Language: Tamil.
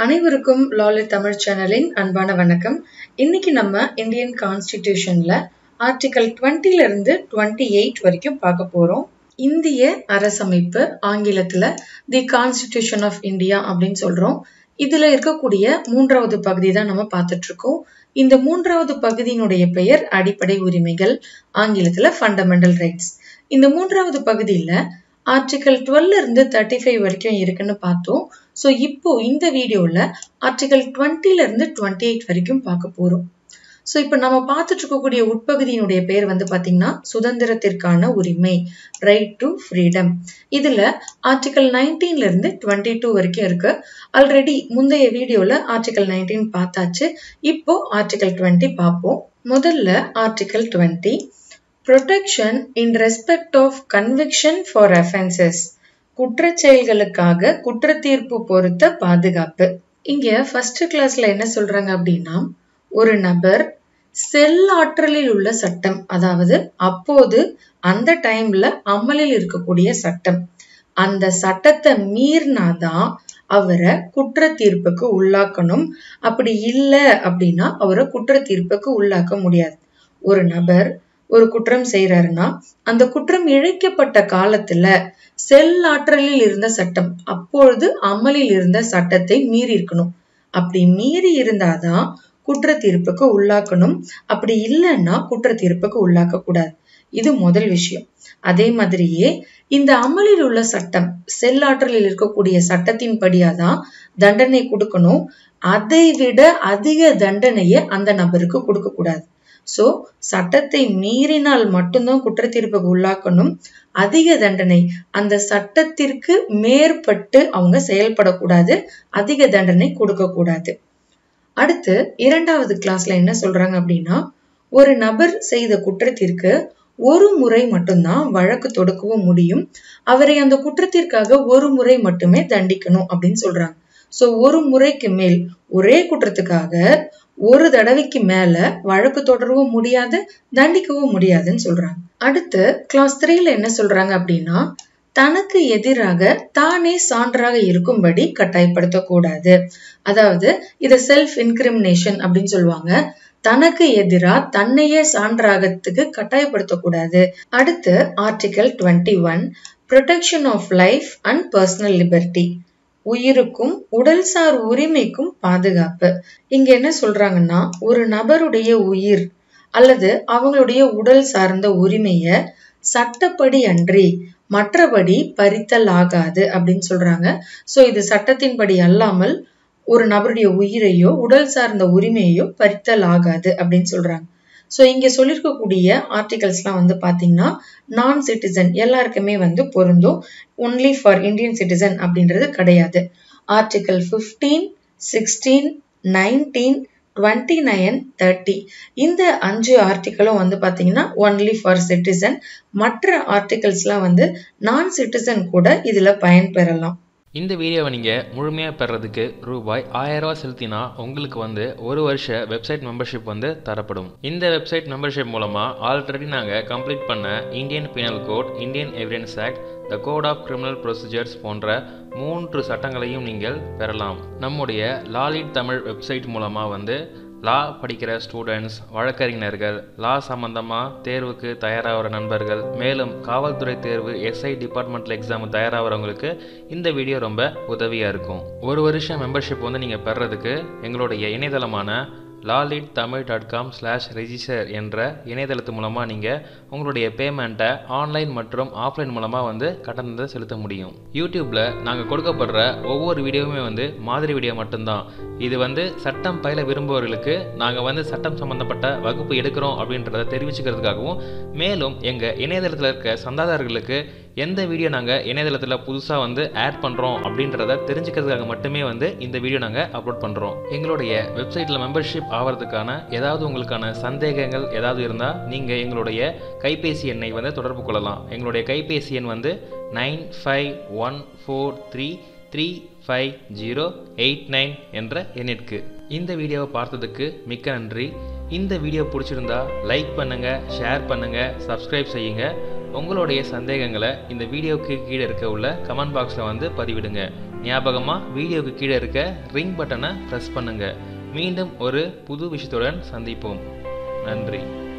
அனைவருக்கும் லாலி தமிழ் சேனலின் அன்பான வணக்கம் இன்னைக்கு நம்ம இந்தியன் கான்ஸ்டிடியூஷன்ல ஆர்டிகல் டுவெண்ட்டில இருந்து டுவெண்ட்டி எயிட் வரைக்கும் பார்க்க போறோம் இந்திய அரசமைப்பு ஆங்கிலத்துல தி கான்ஸ்டிடியூஷன் ஆஃப் இந்தியா அப்படின்னு சொல்றோம் இதுல இருக்கக்கூடிய மூன்றாவது பகுதி தான் நம்ம பார்த்துட்டு இருக்கோம் இந்த மூன்றாவது பகுதியினுடைய பெயர் அடிப்படை உரிமைகள் ஆங்கிலத்துல ஃபண்டமெண்டல் ரைட்ஸ் இந்த மூன்றாவது பகுதியில ஆர்டிகல் டுவெல்ல இருந்து தேர்ட்டி ஃபைவ் வரைக்கும் இருக்குன்னு பார்த்தோம் ஸோ இப்போ இந்த வீடியோவில் ஆர்டிகல் டுவெண்ட்டில இருந்து டுவெண்ட்டி எயிட் வரைக்கும் பார்க்க போகிறோம் ஸோ இப்போ நம்ம பார்த்துட்டு இருக்கக்கூடிய உட்பகுதியினுடைய பேர் வந்து பார்த்தீங்கன்னா சுதந்திரத்திற்கான உரிமை ரைட் டு ஃப்ரீடம் இதில் ஆர்டிகல் நைன்டீன்ல இருந்து டுவெண்ட்டி டூ வரைக்கும் இருக்கு ஆல்ரெடி முந்தைய வீடியோவில் ஆர்டிகல் நைன்டீன் பார்த்தாச்சு இப்போ ஆர்டிகல் டுவெண்ட்டி பார்ப்போம் முதல்ல article twenty protection in respect of conviction for offences குற்றச்செயல்களுக்காக குற்றத்தீர்ப்பு பொறுத்த பாதுகாப்பு இங்க ஃபர்ஸ்ட் கிளாஸ்ல என்ன சொல்றாங்க அப்படின்னா ஒரு நபர் செல் ஆற்றலில் உள்ள சட்டம் அதாவது அப்போது அந்த டைம்ல அமலில் இருக்கக்கூடிய சட்டம் அந்த சட்டத்தை மீறினாதான் அவரை குற்ற தீர்ப்புக்கு உள்ளாக்கணும் அப்படி இல்லை அப்படின்னா அவரை குற்ற தீர்ப்புக்கு உள்ளாக்க முடியாது ஒரு நபர் ஒரு குற்றம் செய்யறாருன்னா அந்த குற்றம் இழைக்கப்பட்ட காலத்துல செல் ஆற்றலில் இருந்த சட்டம் அப்பொழுது அமலில் இருந்த சட்டத்தை மீறி இருக்கணும் அப்படி மீறி இருந்தாதான் குற்ற தீர்ப்புக்கு உள்ளாக்கணும் அப்படி இல்லைன்னா குற்ற தீர்ப்புக்கு உள்ளாக்க கூடாது இது முதல் விஷயம் அதே மாதிரியே இந்த அமலில் உள்ள சட்டம் செல் ஆற்றலில் இருக்கக்கூடிய சட்டத்தின் படியாதான் தண்டனை கொடுக்கணும் அதை விட அதிக தண்டனையை அந்த நபருக்கு கொடுக்க கூடாது சோ சட்டத்தை மீறினால் மட்டும்தான் குற்றத்தீர்ப்புக்கு உள்ளாக்கணும் அதிக தண்டனை அந்த சட்டத்திற்கு மேற்பட்டு அவங்க செயல்படக்கூடாது அதிக தண்டனை கொடுக்க கூடாது அடுத்து இரண்டாவது கிளாஸ்ல என்ன சொல்றாங்க அப்படின்னா ஒரு நபர் செய்த குற்றத்திற்கு ஒரு முறை மட்டும்தான் வழக்கு தொடுக்கவும் முடியும் அவரை அந்த குற்றத்திற்காக ஒரு முறை மட்டுமே தண்டிக்கணும் அப்படின்னு சொல்றாங்க சோ ஒரு முறைக்கு மேல் ஒரே குற்றத்துக்காக ஒரு தடவைக்கு மேல வழக்கு தொடரவும் முடியாது தண்டிக்கவும் முடியாதுன்னு சொல்றாங்க அடுத்து கிளாஸ் த்ரீல என்ன சொல்றாங்க அப்படின்னா தனக்கு எதிராக தானே சான்றாக இருக்கும்படி கட்டாயப்படுத்தக்கூடாது அதாவது இத செல்ஃப் இன்கிரிமினேஷன் அப்படின்னு சொல்லுவாங்க தனக்கு எதிரா தன்னையே சான்றாகத்துக்கு கட்டாயப்படுத்தக்கூடாது அடுத்து article twenty one protection of life and personal liberty உயிருக்கும் உடல்சார் உரிமைக்கும் பாதுகாப்பு இங்க என்ன சொல்றாங்கன்னா ஒரு நபருடைய உயிர் அல்லது அவங்களுடைய உடல் சார்ந்த உரிமைய சட்டப்படி அன்றி மற்றபடி பறித்தல் ஆகாது அப்படின்னு சொல்றாங்க சோ இது சட்டத்தின்படி அல்லாமல் ஒரு நபருடைய உயிரையோ உடல் சார்ந்த உரிமையோ பறித்தல் ஆகாது அப்படின்னு சொல்றாங்க ஸோ இங்க சொல்லியிருக்கக்கூடிய ஆர்டிகல்ஸ்லாம் வந்து பாத்தீங்கன்னா நான் சிட்டிசன் எல்லாருக்குமே வந்து பொருந்தும் ஒன்லி ஃபார் இந்தியன் சிட்டிசன் அப்படின்றது கிடையாது article fifteen sixteen nineteen twenty nine thirty இந்த அஞ்சு ஆர்டிக்கலும் வந்து பார்த்தீங்கன்னா ஒன்லி ஃபார் சிட்டிசன் மற்ற ஆர்டிகல்ஸ்லாம் வந்து நான் சிட்டிசன் கூட இதில் பயன்பெறலாம் இந்த வீடியோவை நீங்கள் முழுமையாக பெறதுக்கு ரூபாய் ஆயிரரூவா செலுத்தினா உங்களுக்கு வந்து ஒரு வருஷ வெப்சைட் மெம்பர்ஷிப் வந்து தரப்படும் இந்த வெப்சைட் மெம்பர்ஷிப் மூலமாக ஆல்ரெடி நாங்கள் கம்ப்ளீட் பண்ண Indian penal code Indian evidence act the code of criminal procedures போன்ற மூன்று சட்டங்களையும் நீங்கள் பெறலாம் நம்முடைய லாலிட் தமிழ் வெப்சைட் மூலமாக வந்து லா படிக்கிற ஸ்டூடெண்ட்ஸ் வழக்கறிஞர்கள் லா சம்மந்தமாக தேர்வுக்கு தயாராகிற நண்பர்கள் மேலும் காவல்துறை தேர்வு எஸ்ஐ டிபார்ட்மெண்டல் எக்ஸாம் தயாராகிறவங்களுக்கு இந்த வீடியோ ரொம்ப உதவியாக இருக்கும் ஒரு வருஷம் மெம்பர்ஷிப் வந்து நீங்கள் பெறதுக்கு எங்களுடைய இணையதளமான lawlit Tamil dot com slash register என்ற இணையதளத்து மூலமாக நீங்கள் உங்களுடைய பேமெண்ட்டை ஆன்லைன் மற்றும் ஆஃப்லைன் மூலமாக வந்து கட்டணத்தை செலுத்த முடியும் யூடியூப்பில் நாங்கள் கொடுக்கப்படுற ஒவ்வொரு வீடியோவுமே வந்து மாதிரி வீடியோ மட்டும்தான் இது வந்து சட்டம் பயில விரும்புபவர்களுக்கு நாங்கள் வந்து சட்டம் சம்மந்தப்பட்ட வகுப்பு எடுக்கிறோம் அப்படின்றத தெரிவிச்சுக்கிறதுக்காகவும் மேலும் எங்கள் இணையதளத்தில் இருக்க சந்தாதாரர்களுக்கு எந்த வீடியோ நாங்கள் இணையதளத்தில் புதுசாக வந்து ஆட் பண்ணுறோம் அப்படின்றத தெரிஞ்சுக்கிறதுக்காக மட்டுமே வந்து இந்த வீடியோ நாங்கள் அப்லோட் பண்ணுறோம் எங்களுடைய வெப்சைட்டில் மெம்பர்ஷிப் ஆகிறதுக்கான ஏதாவது உங்களுக்கான சந்தேகங்கள் ஏதாவது இருந்தால் நீங்கள் எங்களுடைய கைபேசி எண்ணை வந்து தொடர்பு கொள்ளலாம் எங்களுடைய கைபேசி எண் வந்து nine five one four three three five zero eight nine என்ற எண்ணிற்கு இந்த வீடியோவை பார்த்ததுக்கு மிக்க நன்றி இந்த வீடியோ பிடிச்சிருந்தா லைக் பண்ணுங்கள் ஷேர் பண்ணுங்கள் சப்ஸ்கிரைப் செய்யுங்க உங்களுடைய சந்தேகங்களை இந்த வீடியோக்கு கீழே இருக்க உள்ள கமெண்ட் பாக்ஸில் வந்து பதிவிடுங்க ஞாபகமாக வீடியோவுக்கு கீழே இருக்க ரிங் பட்டனை ப்ரெஸ் பண்ணுங்கள் மீண்டும் ஒரு புது விஷயத்துடன் சந்திப்போம் நன்றி